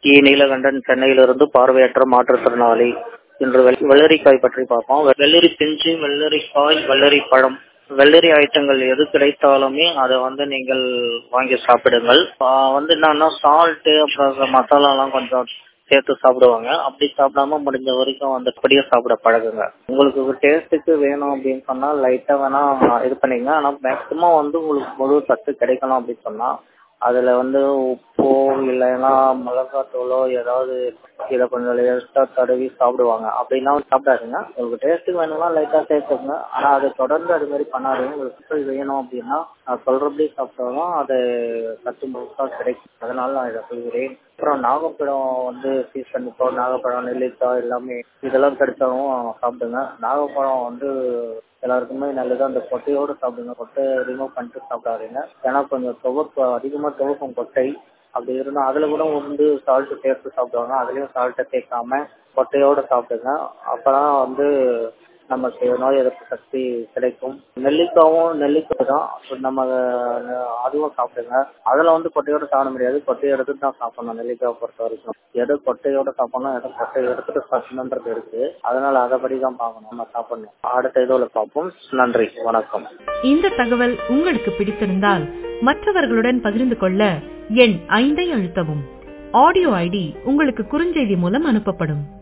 இ நீலகண்டன் சென்னையிலிருந்து பார்வையற்ற மாற்றுத்திறனாளி இன்று வெள்- வெள்ளரிக்காய் பற்றி பார்ப்போம் வெள்ளரி பிஞ்சு வெள்ளரிக்காய் வெள்ளரி பழம் வெள்ளரி ஐட்டங்கள் எது கிடைத்தாலுமே அதை வந்து நீங்கள் வாங்கி சாப்பிடுங்கள் ஆஹ் வந்து என்னன்னா சால்ட்டு அப்புறம் மசாலாலாம் கொஞ்சம் சேர்த்து சாப்பிடுவாங்க அப்படி சாப்பிடாம முடிஞ்ச வரைக்கும் வந்து அப்படியே சாப்பிட பழகுங்க உங்களுக்கு டேஸ்ட்டுக்கு வேணும் அப்படின்னு சொன்னா லைட்டா வேணா இது பண்ணிங்க ஆனா மேக்சிமம் வந்து உங்களுக்கு முழு சத்து கிடைக்கணும் அப்படின்னு சொன்னா அதுல வந்து உப்போ இல்லைன்னா மிளகாத்தூளோ ஏதாவது இதை கொஞ்சம் லேட்டா தடவி சாப்பிடுவாங்க அப்படிலாம் சாப்பிடாதீங்க உங்களுக்கு டேஸ்ட்டுக்கு வேணும்னா லைட்டா சேர்த்துக்கங்க ஆனா அதை தொடர்ந்து அது மாதிரி பண்ணாதீங்க உங்களுக்கு சத்து வேணும் அப்படின்னா நான் சொல்றபடி சாப்பிட்டாலும் அது சத்து முழுசா கிடைக்கும் அதனால நான் இதை சொல்கிறேன் அப்புறம் நாகப்பழம் வந்து சீசன் இப்போ நாகப்பழம் நெல்லிக்காய் எல்லாமே இதெல்லாம் கிடைச்சாலும் சாப்பிடுங்க நாகப்பழம் வந்து எல்லாருக்குமே நல்லது அந்த கொட்டையோட சாப்பிடுங்க கொட்டை ரிமூவ் பண்ணிட்டு சாப்பிடாதீங்க ஏன்னா கொஞ்சம் துவப்பு அதிகமா துவக்கும் கொட்டை அப்படி இருந்தா அதுல கூட வந்து சால்ட் சேர்த்து சாப்பிடுவாங்க அதுலயும் சால்ட்டை சேர்க்காம கொட்டையோட சாப்பிடுங்க அப்பதான் வந்து நமக்கு நோய் எதிர்ப்பு சக்தி கிடைக்கும் நெல்லிக்காவும் நெல்லிக்காய் தான் அப்ப நம்ம அஹ், அதுவும் சாப்பிடுங்க அதுல வந்து கொட்டையோட சாப்பிட முடியாது கொட்டையை எடுத்துட்டு தான் சாப்பிடணும் நெல்லிக்காவை பொறுத்த வரைக்கும் எது கொட்டையோட சாப்பிடணும் எது கொட்டையை எடுத்துட்டு சாப்பிடணுன்றது இருக்கு அதனால அதைப்படி தான் பார்க்கணும் நம்ம சாப்பிடணும் அடுத்த இதுல பார்ப்போம் நன்றி வணக்கம் இந்த தகவல் உங்களுக்கு பிடித்திருந்தால் மற்றவர்களுடன் பகிர்ந்து கொள்ள எண் ஐந்தை அழுத்தவும் ஆடியோ ஐடி உங்களுக்கு குறுஞ்செய்தி மூலம் அனுப்பப்படும்